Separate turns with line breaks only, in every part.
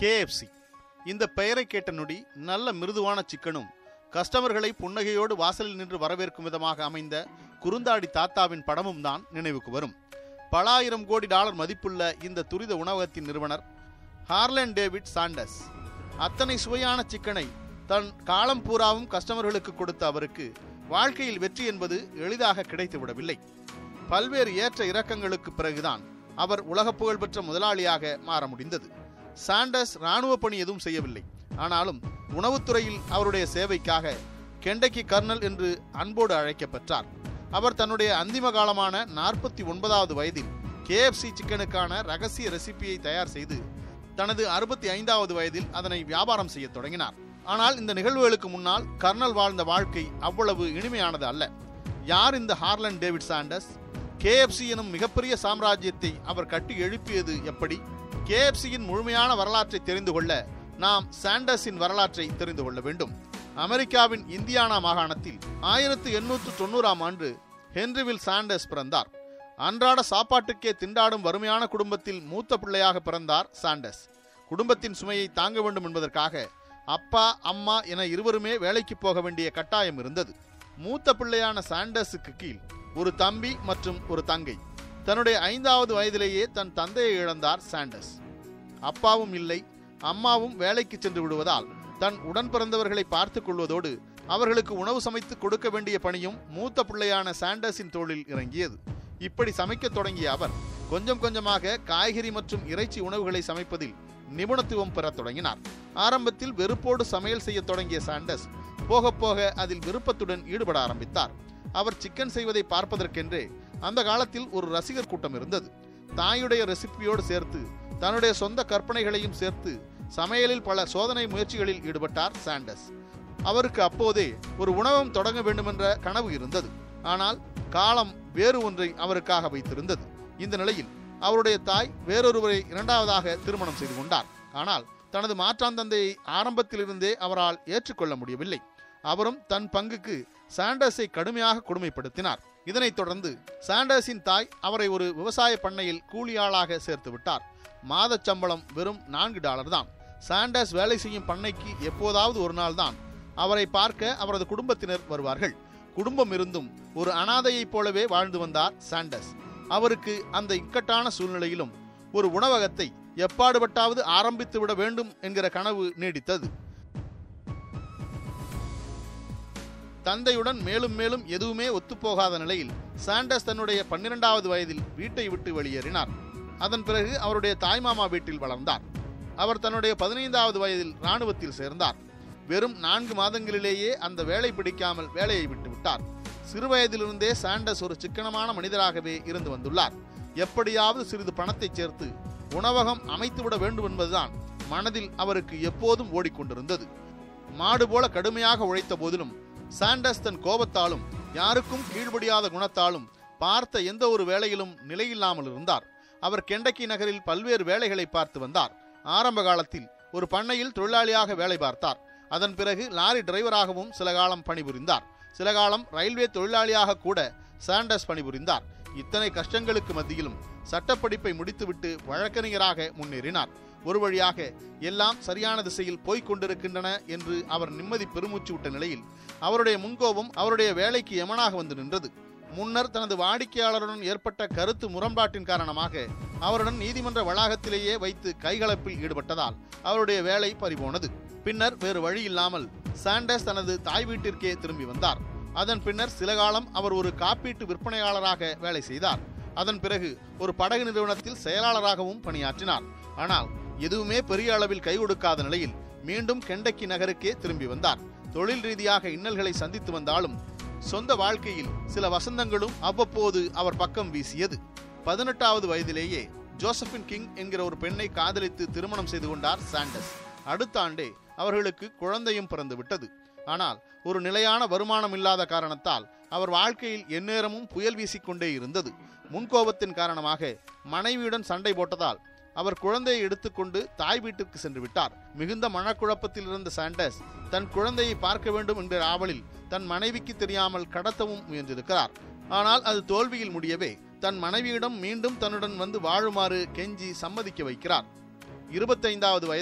KFC இந்த பெயரை கேட்ட நொடி நல்ல மிருதுவான சிக்கனும் கஸ்டமர்களை புன்னகையோடு வாசலில் நின்று வரவேற்கும் விதமாக அமைந்த குறுந்தாடி தாத்தாவின் படமும் தான் நினைவுக்கு வரும் பல ஆயிரம் கோடி டாலர் மதிப்புள்ள இந்த துரித உணவகத்தின் நிறுவனர் ஹார்லன் டேவிட் சாண்டஸ் அத்தனை சுவையான சிக்கனை தன் காலம் பூராவும் கஸ்டமர்களுக்கு கொடுத்த அவருக்கு வாழ்க்கையில் வெற்றி என்பது எளிதாக கிடைத்துவிடவில்லை பல்வேறு ஏற்ற இறக்கங்களுக்கு பிறகுதான் அவர் உலக புகழ்பெற்ற முதலாளியாக மாற முடிந்தது சாண்டர்ஸ் ராணுவ பணி எதுவும் செய்யவில்லை ஆனாலும் உணவுத்துறையில் அவருடைய சேவைக்காக கெண்டக்கி கர்னல் என்று அன்போடு அழைக்கப்பெற்றார் அவர் தன்னுடைய அந்திம காலமான நாற்பத்தி ஒன்பதாவது வயதில் கேஎஃப்சி சிக்கனுக்கான ரகசிய ரெசிபியை தயார் செய்து தனது அறுபத்தி ஐந்தாவது வயதில் அதனை வியாபாரம் செய்ய தொடங்கினார் ஆனால் இந்த நிகழ்வுகளுக்கு முன்னால் கர்னல் வாழ்ந்த வாழ்க்கை அவ்வளவு இனிமையானது அல்ல யார் இந்த ஹார்லன் டேவிட் சாண்டர்ஸ் கேஎஃப்சி எனும் மிகப்பெரிய சாம்ராஜ்யத்தை அவர் கட்டி எழுப்பியது எப்படி கேஎஃப்சியின் முழுமையான வரலாற்றை தெரிந்து கொள்ள நாம் சாண்டர்ஸின் வரலாற்றை தெரிந்து கொள்ள வேண்டும் அமெரிக்காவின் இந்தியானா மாகாணத்தில் ஆயிரத்து எண்ணூற்று தொண்ணூறாம் ஆண்டு ஹென்ரிவில் சாண்டர்ஸ் பிறந்தார் அன்றாட சாப்பாட்டுக்கே திண்டாடும் வறுமையான குடும்பத்தில் மூத்த பிள்ளையாக பிறந்தார் சாண்டர்ஸ் குடும்பத்தின் சுமையை தாங்க வேண்டும் என்பதற்காக அப்பா அம்மா என இருவருமே வேலைக்கு போக வேண்டிய கட்டாயம் இருந்தது மூத்த பிள்ளையான சாண்டர்ஸுக்கு கீழ் ஒரு தம்பி மற்றும் ஒரு தங்கை தன்னுடைய ஐந்தாவது வயதிலேயே தன் தந்தையை இழந்தார் சாண்டர்ஸ் அப்பாவும் இல்லை அம்மாவும் வேலைக்கு சென்று விடுவதால் தன் உடன் பிறந்தவர்களை பார்த்துக் கொள்வதோடு அவர்களுக்கு உணவு சமைத்து கொடுக்க வேண்டிய பணியும் மூத்த பிள்ளையான சாண்டர்ஸின் தோளில் இறங்கியது இப்படி சமைக்கத் தொடங்கிய அவர் கொஞ்சம் கொஞ்சமாக காய்கறி மற்றும் இறைச்சி உணவுகளை சமைப்பதில் நிபுணத்துவம் பெறத் தொடங்கினார் ஆரம்பத்தில் வெறுப்போடு சமையல் செய்ய தொடங்கிய சாண்டர்ஸ் போக போக அதில் விருப்பத்துடன் ஈடுபட ஆரம்பித்தார் அவர் சிக்கன் செய்வதை பார்ப்பதற்கென்றே அந்த காலத்தில் ஒரு ரசிகர் கூட்டம் இருந்தது தாயுடைய ரெசிபியோடு சேர்த்து தன்னுடைய சொந்த கற்பனைகளையும் சேர்த்து சமையலில் பல சோதனை முயற்சிகளில் ஈடுபட்டார் சாண்டர்ஸ் அவருக்கு அப்போதே ஒரு உணவகம் தொடங்க வேண்டுமென்ற கனவு இருந்தது ஆனால் காலம் வேறு ஒன்றை அவருக்காக வைத்திருந்தது இந்த நிலையில் அவருடைய தாய் வேறொருவரை இரண்டாவதாக திருமணம் செய்து கொண்டார் ஆனால் தனது மாற்றாந்தந்தையை ஆரம்பத்திலிருந்தே அவரால் ஏற்றுக்கொள்ள முடியவில்லை அவரும் தன் பங்குக்கு சாண்டர்ஸை கடுமையாக கொடுமைப்படுத்தினார் இதனைத் தொடர்ந்து சாண்டர்ஸின் தாய் அவரை ஒரு விவசாய பண்ணையில் கூலியாளாக சேர்த்து விட்டார் மாதச் சம்பளம் வெறும் நான்கு டாலர் தான் சாண்டர்ஸ் வேலை செய்யும் பண்ணைக்கு எப்போதாவது ஒரு நாள் தான் அவரை பார்க்க அவரது குடும்பத்தினர் வருவார்கள் குடும்பம் இருந்தும் ஒரு அனாதையைப் போலவே வாழ்ந்து வந்தார் சாண்டர்ஸ் அவருக்கு அந்த இக்கட்டான சூழ்நிலையிலும் ஒரு உணவகத்தை எப்பாடுபட்டாவது ஆரம்பித்து விட வேண்டும் என்கிற கனவு நீடித்தது தந்தையுடன் மேலும் மேலும் எதுவுமே ஒத்துப்போகாத நிலையில் சாண்டர்ஸ் தன்னுடைய பன்னிரெண்டாவது வயதில் வீட்டை விட்டு வெளியேறினார் அதன் பிறகு அவருடைய தாய்மாமா வீட்டில் வளர்ந்தார் அவர் தன்னுடைய பதினைந்தாவது வயதில் இராணுவத்தில் சேர்ந்தார் வெறும் நான்கு மாதங்களிலேயே அந்த வேலை பிடிக்காமல் வேலையை விட்டு விட்டார் சிறுவயதிலிருந்தே சாண்டர்ஸ் ஒரு சிக்கனமான மனிதராகவே இருந்து வந்துள்ளார் எப்படியாவது சிறிது பணத்தை சேர்த்து உணவகம் அமைத்துவிட வேண்டும் என்பதுதான் மனதில் அவருக்கு எப்போதும் ஓடிக்கொண்டிருந்தது மாடு போல கடுமையாக உழைத்த போதிலும் சாண்டர்ஸ் தன் கோபத்தாலும் யாருக்கும் கீழ்ப்படியாத குணத்தாலும் பார்த்த எந்த ஒரு வேலையிலும் நிலையில்லாமல் இருந்தார் அவர் கெண்டக்கி நகரில் பல்வேறு வேலைகளை பார்த்து வந்தார் ஆரம்ப காலத்தில் ஒரு பண்ணையில் தொழிலாளியாக வேலை பார்த்தார் அதன் பிறகு லாரி டிரைவராகவும் சில காலம் பணிபுரிந்தார் சில காலம் ரயில்வே தொழிலாளியாக கூட சாண்டர்ஸ் பணிபுரிந்தார் இத்தனை கஷ்டங்களுக்கு மத்தியிலும் சட்டப்படிப்பை முடித்துவிட்டு வழக்கறிஞராக முன்னேறினார் ஒரு வழியாக எல்லாம் சரியான திசையில் போய்க் கொண்டிருக்கின்றன என்று அவர் நிம்மதி பெருமூச்சு விட்ட நிலையில் அவருடைய முன்கோபம் அவருடைய வேலைக்கு எமனாக வந்து நின்றது முன்னர் தனது வாடிக்கையாளருடன் ஏற்பட்ட கருத்து முரண்பாட்டின் காரணமாக அவருடன் நீதிமன்ற வளாகத்திலேயே வைத்து கைகலப்பில் ஈடுபட்டதால் அவருடைய வேலை பறிபோனது பின்னர் வேறு வழி இல்லாமல் சாண்டர்ஸ் தனது தாய் வீட்டிற்கே திரும்பி வந்தார் அதன் பின்னர் சில காலம் அவர் ஒரு காப்பீட்டு விற்பனையாளராக வேலை செய்தார் அதன் பிறகு ஒரு படகு நிறுவனத்தில் செயலாளராகவும் பணியாற்றினார் ஆனால் எதுவுமே பெரிய அளவில் கை கொடுக்காத நிலையில் மீண்டும் கெண்டக்கி நகருக்கே திரும்பி வந்தார் தொழில் ரீதியாக இன்னல்களை சந்தித்து வந்தாலும் சொந்த வாழ்க்கையில் சில வசந்தங்களும் அவ்வப்போது அவர் பக்கம் வீசியது பதினெட்டாவது வயதிலேயே ஜோசபின் கிங் என்கிற ஒரு பெண்ணை காதலித்து திருமணம் செய்து கொண்டார் சாண்டர்ஸ் அடுத்த ஆண்டே அவர்களுக்கு குழந்தையும் பிறந்து விட்டது ஆனால் ஒரு நிலையான வருமானம் இல்லாத காரணத்தால் அவர் வாழ்க்கையில் எந்நேரமும் புயல் வீசிக்கொண்டே இருந்தது முன்கோபத்தின் காரணமாக மனைவியுடன் சண்டை போட்டதால் அவர் குழந்தையை எடுத்துக்கொண்டு தாய் வீட்டிற்கு சென்று விட்டார் மிகுந்த மனக்குழப்பத்தில் இருந்த சாண்டர்ஸ் தன் குழந்தையை பார்க்க வேண்டும் என்ற ஆவலில் தன் மனைவிக்கு தெரியாமல் கடத்தவும் முயன்றிருக்கிறார் ஆனால் அது தோல்வியில் முடியவே தன் மனைவியிடம் மீண்டும் தன்னுடன் வந்து வாழுமாறு கெஞ்சி சம்மதிக்க வைக்கிறார் இருபத்தைந்தாவது வயதில்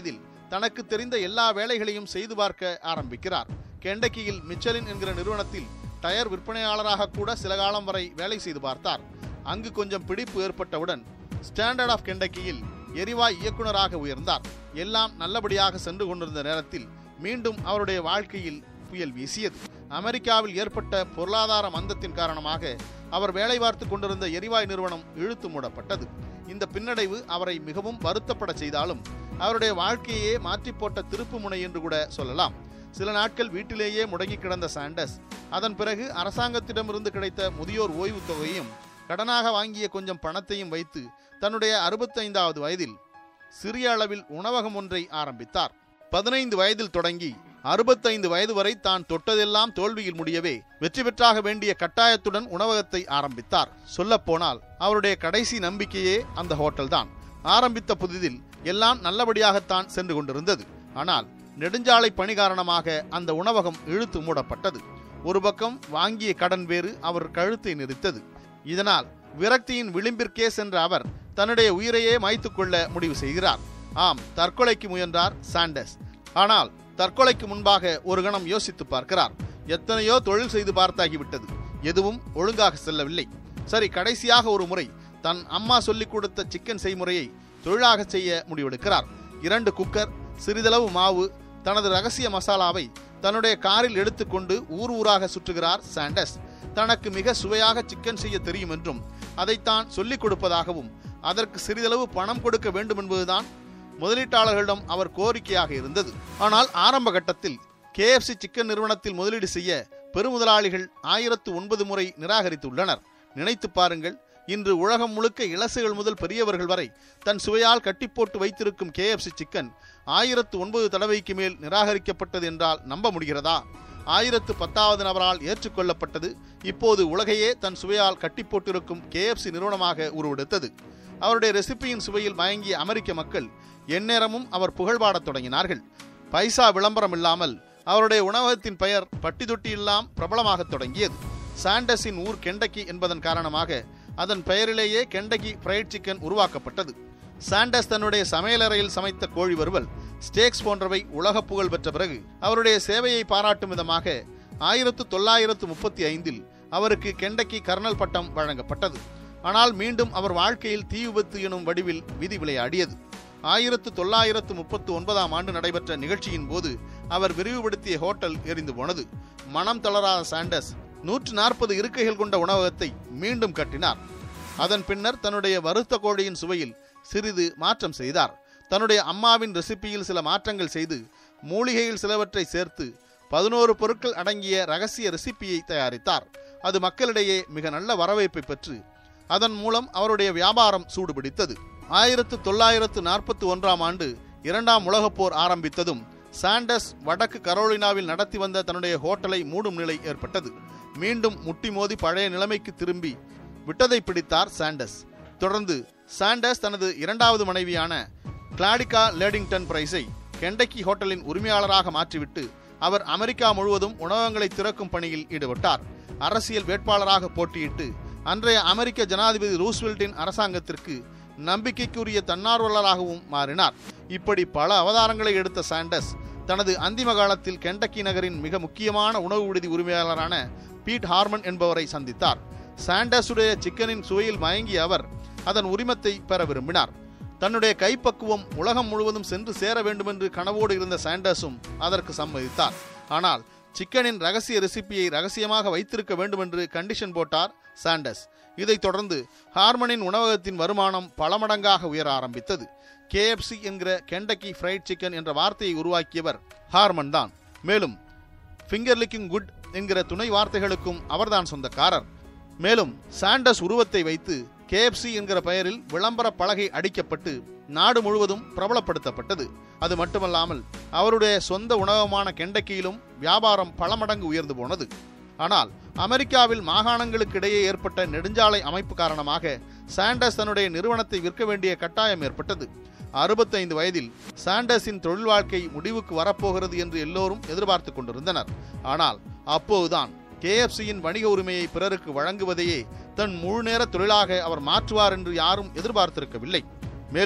தனக்கு தெரிந்த எல்லா வேலைகளையும் செய்து பார்க்க ஆரம்பிக்கிறார் கெண்டக்கியில் மிச்சலின் என்கிற நிறுவனத்தில் டயர் விற்பனையாளராக கூட சில காலம் வரை வேலை செய்து பார்த்தார் அங்கு கொஞ்சம் பிடிப்பு ஏற்பட்டவுடன் ஸ்டாண்டர்ட் ஆஃப் கெண்டக்கியில் எரிவாய் இயக்குனராக உயர்ந்தார் எல்லாம் நல்லபடியாக சென்று கொண்டிருந்த நேரத்தில் மீண்டும் அவருடைய வாழ்க்கையில் புயல் வீசியது அமெரிக்காவில் ஏற்பட்ட பொருளாதார மந்தத்தின் காரணமாக அவர் வேலை பார்த்து கொண்டிருந்த எரிவாயு நிறுவனம் இழுத்து மூடப்பட்டது இந்த பின்னடைவு அவரை மிகவும் வருத்தப்பட செய்தாலும் அவருடைய வாழ்க்கையே மாற்றி போட்ட திருப்பு முனை என்று கூட சொல்லலாம் சில நாட்கள் வீட்டிலேயே முடங்கி கிடந்த சாண்டஸ் அதன் பிறகு அரசாங்கத்திடமிருந்து கிடைத்த முதியோர் ஓய்வு தொகையும் கடனாக வாங்கிய கொஞ்சம் பணத்தையும் வைத்து தன்னுடைய அறுபத்தைந்தாவது வயதில் சிறிய அளவில் உணவகம் ஒன்றை ஆரம்பித்தார் பதினைந்து வயதில் தொடங்கி அறுபத்தைந்து வயது வரை தான் தொட்டதெல்லாம் தோல்வியில் முடியவே வெற்றி பெற்றாக வேண்டிய கட்டாயத்துடன் உணவகத்தை ஆரம்பித்தார் சொல்லப்போனால் அவருடைய கடைசி நம்பிக்கையே அந்த ஹோட்டல் தான் ஆரம்பித்த புதிதில் எல்லாம் நல்லபடியாகத்தான் சென்று கொண்டிருந்தது ஆனால் நெடுஞ்சாலை பணி காரணமாக அந்த உணவகம் இழுத்து மூடப்பட்டது ஒரு பக்கம் வாங்கிய கடன் வேறு அவர் கழுத்தை நிறுத்தது இதனால் விரக்தியின் விளிம்பிற்கே சென்ற அவர் தன்னுடைய உயிரையே மாய்த்துக் கொள்ள முடிவு செய்கிறார் ஆம் தற்கொலைக்கு முயன்றார் சாண்டஸ் ஆனால் தற்கொலைக்கு முன்பாக ஒரு கணம் யோசித்து பார்க்கிறார் எத்தனையோ தொழில் செய்து பார்த்தாகிவிட்டது எதுவும் ஒழுங்காக செல்லவில்லை சரி கடைசியாக ஒரு முறை தன் அம்மா சொல்லிக் கொடுத்த சிக்கன் செய்முறையை தொழிலாக செய்ய முடிவெடுக்கிறார் இரண்டு குக்கர் சிறிதளவு மாவு தனது ரகசிய மசாலாவை தன்னுடைய காரில் எடுத்துக்கொண்டு ஊர் ஊராக சுற்றுகிறார் சாண்டஸ் தனக்கு மிக சுவையாக சிக்கன் செய்ய தெரியும் என்றும் அதைத்தான் சொல்லிக் கொடுப்பதாகவும் அதற்கு சிறிதளவு பணம் கொடுக்க வேண்டும் என்பதுதான் முதலீட்டாளர்களிடம் அவர் கோரிக்கையாக இருந்தது ஆனால் ஆரம்ப கட்டத்தில் கேஎஃப்சி சிக்கன் நிறுவனத்தில் முதலீடு செய்ய பெருமுதலாளிகள் ஆயிரத்து ஒன்பது முறை நிராகரித்துள்ளனர் நினைத்து பாருங்கள் இன்று உலகம் முழுக்க இளசுகள் முதல் பெரியவர்கள் வரை தன் சுவையால் கட்டிப்போட்டு வைத்திருக்கும் கேஎஃப்சி சிக்கன் ஆயிரத்து ஒன்பது தடவைக்கு மேல் நிராகரிக்கப்பட்டது என்றால் நம்ப முடிகிறதா ஆயிரத்து பத்தாவது நபரால் ஏற்றுக்கொள்ளப்பட்டது இப்போது உலகையே தன் சுவையால் கட்டி போட்டிருக்கும் கேஎஃப்சி நிறுவனமாக உருவெடுத்தது அவருடைய ரெசிபியின் சுவையில் மயங்கிய அமெரிக்க மக்கள் எந்நேரமும் அவர் புகழ்பாடத் தொடங்கினார்கள் பைசா விளம்பரம் இல்லாமல் அவருடைய உணவகத்தின் பெயர் பட்டி தொட்டி எல்லாம் பிரபலமாகத் தொடங்கியது சாண்டஸின் ஊர் கெண்டக்கி என்பதன் காரணமாக அதன் பெயரிலேயே கெண்டக்கி ஃப்ரைட் சிக்கன் உருவாக்கப்பட்டது சாண்டஸ் தன்னுடைய சமையலறையில் சமைத்த கோழி வறுவல் ஸ்டேக்ஸ் போன்றவை உலக புகழ் பெற்ற பிறகு அவருடைய சேவையை பாராட்டும் விதமாக ஆயிரத்து தொள்ளாயிரத்து முப்பத்தி ஐந்தில் அவருக்கு கெண்டக்கி கர்னல் பட்டம் வழங்கப்பட்டது ஆனால் மீண்டும் அவர் வாழ்க்கையில் தீ விபத்து எனும் வடிவில் விதி விளையாடியது ஆயிரத்து தொள்ளாயிரத்து முப்பத்து ஒன்பதாம் ஆண்டு நடைபெற்ற நிகழ்ச்சியின் போது அவர் விரிவுபடுத்திய ஹோட்டல் எரிந்து போனது மனம் தளராத சாண்டஸ் நூற்று நாற்பது இருக்கைகள் கொண்ட உணவகத்தை மீண்டும் கட்டினார் அதன் பின்னர் தன்னுடைய வறுத்த கோழியின் சுவையில் சிறிது மாற்றம் செய்தார் தன்னுடைய அம்மாவின் ரெசிபியில் சில மாற்றங்கள் செய்து மூலிகையில் சிலவற்றை சேர்த்து பதினோரு பொருட்கள் அடங்கிய ரகசிய ரெசிபியை தயாரித்தார் அது மக்களிடையே மிக நல்ல வரவேற்பை பெற்று அதன் மூலம் அவருடைய வியாபாரம் சூடுபிடித்தது ஆயிரத்து தொள்ளாயிரத்து நாற்பத்தி ஒன்றாம் ஆண்டு இரண்டாம் உலகப் போர் ஆரம்பித்ததும் சாண்டஸ் வடக்கு கரோலினாவில் நடத்தி வந்த தன்னுடைய ஹோட்டலை மூடும் நிலை ஏற்பட்டது மீண்டும் முட்டி மோதி பழைய நிலைமைக்கு திரும்பி விட்டதை பிடித்தார் சாண்டஸ் தொடர்ந்து சாண்டஸ் தனது இரண்டாவது மனைவியான கிளாடிகா லேடிங்டன் பிரைஸை கெண்டக்கி ஹோட்டலின் உரிமையாளராக மாற்றிவிட்டு அவர் அமெரிக்கா முழுவதும் உணவகங்களை திறக்கும் பணியில் ஈடுபட்டார் அரசியல் வேட்பாளராக போட்டியிட்டு அன்றைய அமெரிக்க ஜனாதிபதி ரூஸ்வெல்ட்டின் அரசாங்கத்திற்கு நம்பிக்கைக்குரிய தன்னார்வலராகவும் மாறினார் இப்படி பல அவதாரங்களை எடுத்த சாண்டஸ் தனது அந்திம காலத்தில் கெண்டக்கி நகரின் மிக முக்கியமான உணவு விடுதி உரிமையாளரான பீட் ஹார்மன் என்பவரை சந்தித்தார் சாண்டஸுடைய சிக்கனின் சுவையில் மயங்கிய அவர் அதன் உரிமத்தை பெற விரும்பினார் தன்னுடைய கைப்பக்குவம் உலகம் முழுவதும் சென்று சேர வேண்டுமென்று கனவோடு இருந்த சாண்டர்ஸும் அதற்கு சம்மதித்தார் ஆனால் சிக்கனின் ரகசிய ரெசிபியை ரகசியமாக வைத்திருக்க வேண்டுமென்று கண்டிஷன் போட்டார் சாண்டர்ஸ் இதைத் தொடர்ந்து ஹார்மனின் உணவகத்தின் வருமானம் பல மடங்காக உயர ஆரம்பித்தது கேஎஃப்சி என்கிற கெண்டக்கி ஃப்ரைட் சிக்கன் என்ற வார்த்தையை உருவாக்கியவர் ஹார்மன் தான் மேலும் ஃபிங்கர் லிக்கிங் குட் என்கிற துணை வார்த்தைகளுக்கும் அவர்தான் சொந்தக்காரர் மேலும் சாண்டஸ் உருவத்தை வைத்து கேஎஃப்சி என்கிற பெயரில் விளம்பர பலகை அடிக்கப்பட்டு நாடு முழுவதும் பிரபலப்படுத்தப்பட்டது அது மட்டுமல்லாமல் அவருடைய சொந்த உணவகமான கெண்டக்கியிலும் வியாபாரம் பல மடங்கு உயர்ந்து போனது ஆனால் அமெரிக்காவில் மாகாணங்களுக்கு இடையே ஏற்பட்ட நெடுஞ்சாலை அமைப்பு காரணமாக சாண்டர்ஸ் தன்னுடைய நிறுவனத்தை விற்க வேண்டிய கட்டாயம் ஏற்பட்டது அறுபத்தைந்து வயதில் சாண்டர்ஸின் தொழில் வாழ்க்கை முடிவுக்கு வரப்போகிறது என்று எல்லோரும் எதிர்பார்த்து கொண்டிருந்தனர் ஆனால் அப்போதுதான் கேஎஃப்சியின் வணிக உரிமையை பிறருக்கு வழங்குவதையே தன் முழு நேர தொழிலாக அவர் மாற்றுவார் என்று யாரும் எதிர்பார்த்திருக்கவில்லை மேலும்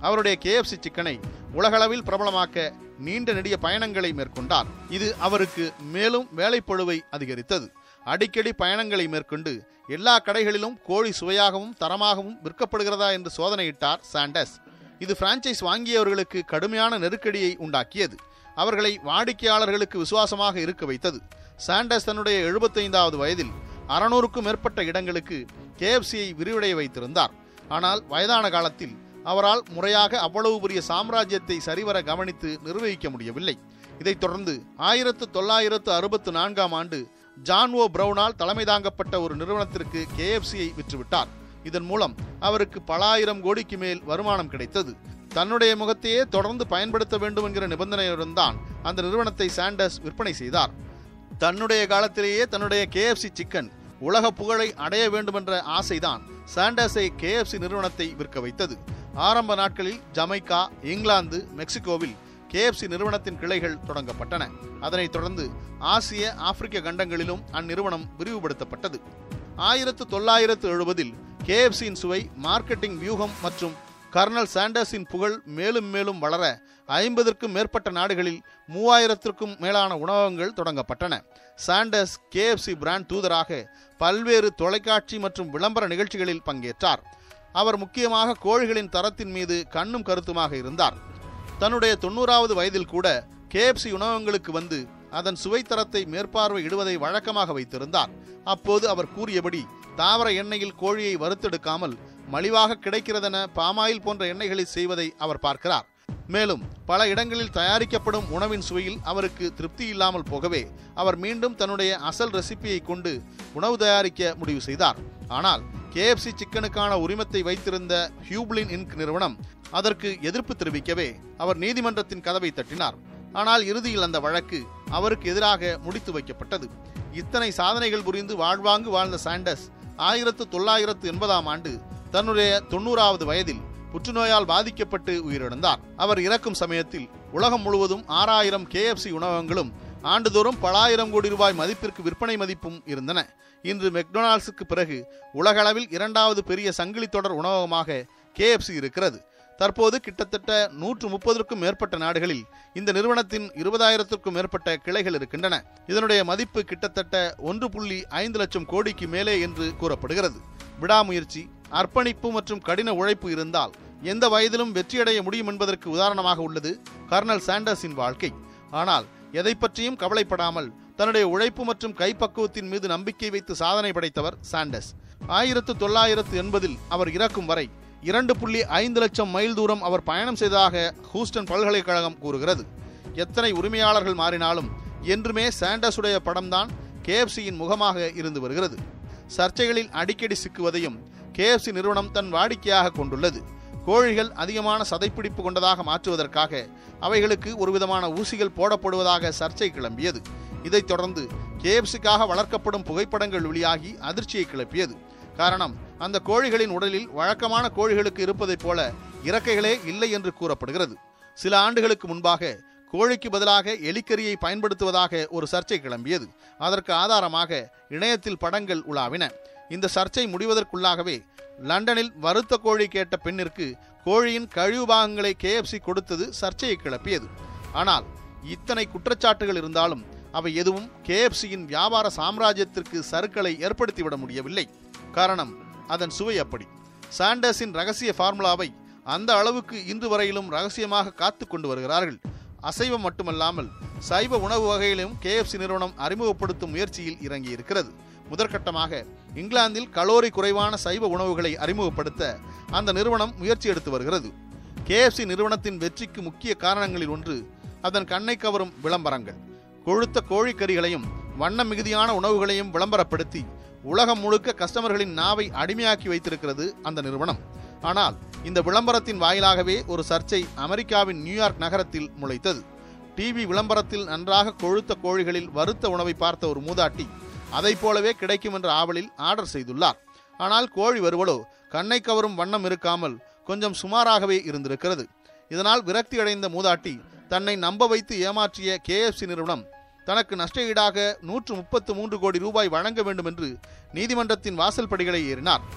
அவருடைய கேஎஃப்சி சிக்கனை உலகளவில் பிரபலமாக்க நீண்ட நெடிய பயணங்களை மேற்கொண்டார் இது அவருக்கு மேலும் வேலைப்பழுவை அதிகரித்தது அடிக்கடி பயணங்களை மேற்கொண்டு எல்லா கடைகளிலும் கோழி சுவையாகவும் தரமாகவும் விற்கப்படுகிறதா என்று சோதனையிட்டார் சாண்டஸ் இது பிரான்ச்சைஸ் வாங்கியவர்களுக்கு கடுமையான நெருக்கடியை உண்டாக்கியது அவர்களை வாடிக்கையாளர்களுக்கு விசுவாசமாக இருக்க வைத்தது சாண்டஸ் தன்னுடைய எழுபத்தைந்தாவது வயதில் அறுநூறுக்கும் மேற்பட்ட இடங்களுக்கு கேஎஃப்சியை விரிவடைய வைத்திருந்தார் ஆனால் வயதான காலத்தில் அவரால் முறையாக அவ்வளவு பெரிய சாம்ராஜ்யத்தை சரிவர கவனித்து நிர்வகிக்க முடியவில்லை இதைத் தொடர்ந்து ஆயிரத்து தொள்ளாயிரத்து அறுபத்து நான்காம் ஆண்டு ஜான் ஓ பிரவுனால் தலைமை தாங்கப்பட்ட ஒரு நிறுவனத்திற்கு கேஎஃப்சியை விற்றுவிட்டார் இதன் மூலம் அவருக்கு பல ஆயிரம் கோடிக்கு மேல் வருமானம் கிடைத்தது தன்னுடைய முகத்தையே தொடர்ந்து பயன்படுத்த வேண்டும் என்கிற நிபந்தனையுடன் தான் அந்த நிறுவனத்தை சாண்டர்ஸ் விற்பனை செய்தார் தன்னுடைய காலத்திலேயே தன்னுடைய கேஎஃப்சி சிக்கன் உலக புகழை அடைய வேண்டுமென்ற ஆசைதான் சாண்டர்ஸை கேஎஃப்சி நிறுவனத்தை விற்க வைத்தது ஆரம்ப நாட்களில் ஜமைக்கா இங்கிலாந்து மெக்சிகோவில் கேஎஃப்சி நிறுவனத்தின் கிளைகள் தொடங்கப்பட்டன அதனைத் தொடர்ந்து ஆசிய ஆப்பிரிக்க கண்டங்களிலும் அந்நிறுவனம் விரிவுபடுத்தப்பட்டது ஆயிரத்து தொள்ளாயிரத்து எழுபதில் கேஎஃப்சியின் சுவை மார்க்கெட்டிங் வியூகம் மற்றும் கர்னல் சாண்டர்ஸின் புகழ் மேலும் மேலும் வளர ஐம்பதற்கும் மேற்பட்ட நாடுகளில் மூவாயிரத்திற்கும் மேலான உணவகங்கள் தொடங்கப்பட்டன சாண்டர்ஸ் கேஎஃப்சி பிராண்ட் தூதராக பல்வேறு தொலைக்காட்சி மற்றும் விளம்பர நிகழ்ச்சிகளில் பங்கேற்றார் அவர் முக்கியமாக கோழிகளின் தரத்தின் மீது கண்ணும் கருத்துமாக இருந்தார் தன்னுடைய தொண்ணூறாவது வயதில் கூட கேஎஃப்சி உணவகங்களுக்கு வந்து அதன் சுவைத்தரத்தை மேற்பார்வையிடுவதை வழக்கமாக வைத்திருந்தார் அப்போது அவர் கூறியபடி தாவர எண்ணெயில் கோழியை வறுத்தெடுக்காமல் மலிவாக கிடைக்கிறதென பாமாயில் போன்ற எண்ணெய்களை செய்வதை அவர் பார்க்கிறார் மேலும் பல இடங்களில் தயாரிக்கப்படும் உணவின் சுவையில் அவருக்கு திருப்தி இல்லாமல் போகவே அவர் மீண்டும் தன்னுடைய அசல் ரெசிபியை கொண்டு உணவு தயாரிக்க முடிவு செய்தார் ஆனால் கேஎஃப்சி சிக்கனுக்கான உரிமத்தை வைத்திருந்த ஹியூப்ளின் இன்க் நிறுவனம் அதற்கு எதிர்ப்பு தெரிவிக்கவே அவர் நீதிமன்றத்தின் கதவை தட்டினார் ஆனால் இறுதியில் அந்த வழக்கு அவருக்கு எதிராக முடித்து வைக்கப்பட்டது இத்தனை சாதனைகள் புரிந்து வாழ்வாங்கு வாழ்ந்த சாண்டஸ் ஆயிரத்து தொள்ளாயிரத்து எண்பதாம் ஆண்டு தன்னுடைய தொண்ணூறாவது வயதில் புற்றுநோயால் பாதிக்கப்பட்டு உயிரிழந்தார் அவர் இறக்கும் சமயத்தில் உலகம் முழுவதும் ஆறாயிரம் கேஎஃப்சி உணவகங்களும் ஆண்டுதோறும் பல ஆயிரம் கோடி ரூபாய் மதிப்பிற்கு விற்பனை மதிப்பும் இருந்தன இன்று மெக்டொனால்ட்ஸுக்கு பிறகு உலகளவில் இரண்டாவது பெரிய சங்கிலி தொடர் உணவகமாக கேஎஃப்சி இருக்கிறது தற்போது கிட்டத்தட்ட நூற்று முப்பதற்கும் மேற்பட்ட நாடுகளில் இந்த நிறுவனத்தின் இருபதாயிரத்திற்கும் மேற்பட்ட கிளைகள் இருக்கின்றன இதனுடைய மதிப்பு கிட்டத்தட்ட ஒன்று புள்ளி ஐந்து லட்சம் கோடிக்கு மேலே என்று கூறப்படுகிறது விடாமுயற்சி அர்ப்பணிப்பு மற்றும் கடின உழைப்பு இருந்தால் எந்த வயதிலும் வெற்றியடைய முடியும் என்பதற்கு உதாரணமாக உள்ளது கர்னல் சாண்டர்ஸின் வாழ்க்கை ஆனால் எதை பற்றியும் கவலைப்படாமல் தன்னுடைய உழைப்பு மற்றும் கைப்பக்குவத்தின் மீது நம்பிக்கை வைத்து சாதனை படைத்தவர் சாண்டர்ஸ் ஆயிரத்து தொள்ளாயிரத்து எண்பதில் அவர் இறக்கும் வரை இரண்டு புள்ளி ஐந்து லட்சம் மைல் தூரம் அவர் பயணம் செய்ததாக ஹூஸ்டன் பல்கலைக்கழகம் கூறுகிறது எத்தனை உரிமையாளர்கள் மாறினாலும் என்றுமே சாண்டர்ஸுடைய படம்தான் கேஎஃப்சியின் முகமாக இருந்து வருகிறது சர்ச்சைகளில் அடிக்கடி சிக்குவதையும் கேஎஃப்சி நிறுவனம் தன் வாடிக்கையாக கொண்டுள்ளது கோழிகள் அதிகமான சதைப்பிடிப்பு கொண்டதாக மாற்றுவதற்காக அவைகளுக்கு ஒருவிதமான ஊசிகள் போடப்படுவதாக சர்ச்சை கிளம்பியது இதைத் தொடர்ந்து கேஎஃப்சிக்காக வளர்க்கப்படும் புகைப்படங்கள் வெளியாகி அதிர்ச்சியை கிளப்பியது காரணம் அந்த கோழிகளின் உடலில் வழக்கமான கோழிகளுக்கு இருப்பதைப் போல இறக்கைகளே இல்லை என்று கூறப்படுகிறது சில ஆண்டுகளுக்கு முன்பாக கோழிக்கு பதிலாக எலிக்கரியை பயன்படுத்துவதாக ஒரு சர்ச்சை கிளம்பியது அதற்கு ஆதாரமாக இணையத்தில் படங்கள் உலாவின இந்த சர்ச்சை முடிவதற்குள்ளாகவே லண்டனில் வறுத்த கோழி கேட்ட பெண்ணிற்கு கோழியின் கழிவு பாகங்களை கேஎஃப்சி கொடுத்தது சர்ச்சையை கிளப்பியது ஆனால் இத்தனை குற்றச்சாட்டுகள் இருந்தாலும் அவை எதுவும் கேஎஃப்சியின் வியாபார சாம்ராஜ்யத்திற்கு சறுக்களை ஏற்படுத்திவிட முடியவில்லை காரணம் அதன் சுவை அப்படி சாண்டர்ஸின் ரகசிய ஃபார்முலாவை அந்த அளவுக்கு இன்று வரையிலும் ரகசியமாக காத்து கொண்டு வருகிறார்கள் அசைவம் மட்டுமல்லாமல் சைவ உணவு வகையிலும் கேஎஃப்சி நிறுவனம் அறிமுகப்படுத்தும் முயற்சியில் இறங்கி இருக்கிறது முதற்கட்டமாக இங்கிலாந்தில் கலோரி குறைவான சைவ உணவுகளை அறிமுகப்படுத்த அந்த நிறுவனம் முயற்சி எடுத்து வருகிறது கேஎஃப்சி நிறுவனத்தின் வெற்றிக்கு முக்கிய காரணங்களில் ஒன்று அதன் கண்ணை கவரும் விளம்பரங்கள் கொழுத்த கோழிக்கறிகளையும் வண்ண மிகுதியான உணவுகளையும் விளம்பரப்படுத்தி உலகம் முழுக்க கஸ்டமர்களின் நாவை அடிமையாக்கி வைத்திருக்கிறது அந்த நிறுவனம் ஆனால் இந்த விளம்பரத்தின் வாயிலாகவே ஒரு சர்ச்சை அமெரிக்காவின் நியூயார்க் நகரத்தில் முளைத்தது டிவி விளம்பரத்தில் நன்றாக கொழுத்த கோழிகளில் வறுத்த உணவை பார்த்த ஒரு மூதாட்டி அதைப் போலவே கிடைக்கும் என்ற ஆவலில் ஆர்டர் செய்துள்ளார் ஆனால் கோழி வருவலோ கண்ணை கவரும் வண்ணம் இருக்காமல் கொஞ்சம் சுமாராகவே இருந்திருக்கிறது இதனால் விரக்தி அடைந்த மூதாட்டி தன்னை நம்ப வைத்து ஏமாற்றிய கேஎஃப்சி நிறுவனம் தனக்கு நஷ்ட ஈடாக நூற்று முப்பத்து மூன்று கோடி ரூபாய் வழங்க வேண்டும் என்று நீதிமன்றத்தின் வாசல் படிகளை ஏறினார்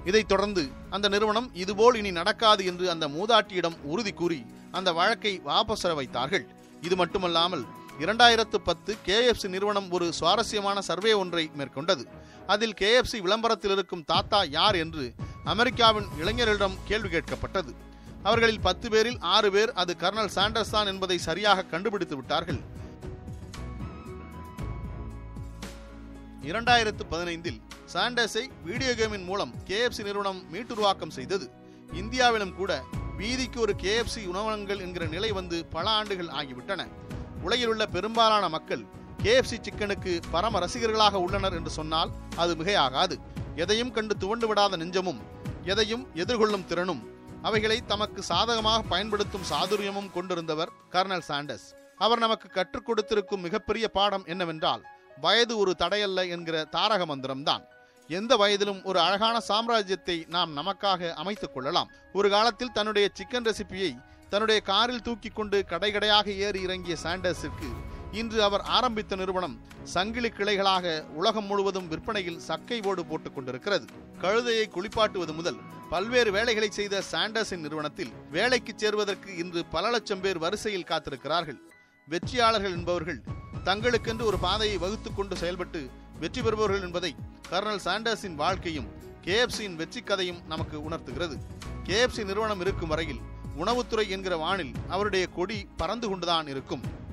இதைத் தொடர்ந்து அந்த நிறுவனம் இதுபோல் இனி நடக்காது என்று அந்த மூதாட்டியிடம் உறுதி கூறி அந்த வழக்கை வாபஸ் பெற வைத்தார்கள் இது மட்டுமல்லாமல் இரண்டாயிரத்து பத்து கேஎஃப்சி நிறுவனம் ஒரு சுவாரஸ்யமான சர்வே ஒன்றை மேற்கொண்டது அதில் கேஎஃப்சி விளம்பரத்தில் இருக்கும் தாத்தா யார் என்று அமெரிக்காவின் இளைஞர்களிடம் கேள்வி கேட்கப்பட்டது அவர்களில் பத்து பேரில் ஆறு பேர் அது கர்னல் சாண்டர்ஸ் தான் என்பதை சரியாக கண்டுபிடித்து விட்டார்கள் இரண்டாயிரத்து பதினைந்தில் சாண்டர்ஸை வீடியோ கேமின் மூலம் கேஎஃப்சி நிறுவனம் மீட்டுருவாக்கம் செய்தது இந்தியாவிலும் கூட வீதிக்கு ஒரு கேஎஃப்சி உணவகங்கள் என்கிற நிலை வந்து பல ஆண்டுகள் ஆகிவிட்டன உலகில் உள்ள பெரும்பாலான மக்கள் கேஎஃப்சி சிக்கனுக்கு பரம ரசிகர்களாக உள்ளனர் என்று சொன்னால் அது மிகையாகாது எதையும் கண்டு துவண்டு விடாத நெஞ்சமும் எதையும் எதிர்கொள்ளும் திறனும் அவைகளை தமக்கு சாதகமாக பயன்படுத்தும் சாதுரியமும் கொண்டிருந்தவர் கர்னல் சாண்டர்ஸ் அவர் நமக்கு கற்றுக் கொடுத்திருக்கும் மிகப்பெரிய பாடம் என்னவென்றால் வயது ஒரு தடையல்ல என்கிற தாரக மந்திரம்தான் எந்த வயதிலும் ஒரு அழகான சாம்ராஜ்யத்தை நாம் நமக்காக அமைத்துக் கொள்ளலாம் ஒரு காலத்தில் தன்னுடைய சிக்கன் ரெசிபியை தன்னுடைய காரில் தூக்கி கொண்டு கடைகடையாக ஏறி இறங்கிய சாண்டர்ஸிற்கு இன்று அவர் ஆரம்பித்த நிறுவனம் சங்கிலி கிளைகளாக உலகம் முழுவதும் விற்பனையில் சக்கை போடு போட்டுக் கொண்டிருக்கிறது கழுதையை குளிப்பாட்டுவது முதல் பல்வேறு வேலைகளை செய்த சாண்டர்ஸின் நிறுவனத்தில் வேலைக்கு சேர்வதற்கு இன்று பல லட்சம் பேர் வரிசையில் காத்திருக்கிறார்கள் வெற்றியாளர்கள் என்பவர்கள் தங்களுக்கென்று ஒரு பாதையை வகுத்துக் கொண்டு செயல்பட்டு வெற்றி பெறுபவர்கள் என்பதை கர்னல் சாண்டர்ஸின் வாழ்க்கையும் கேஎஃப்சியின் வெற்றி கதையும் நமக்கு உணர்த்துகிறது கேஎஃப்சி நிறுவனம் இருக்கும் வரையில் உணவுத்துறை என்கிற வானில் அவருடைய கொடி பறந்து கொண்டுதான் இருக்கும்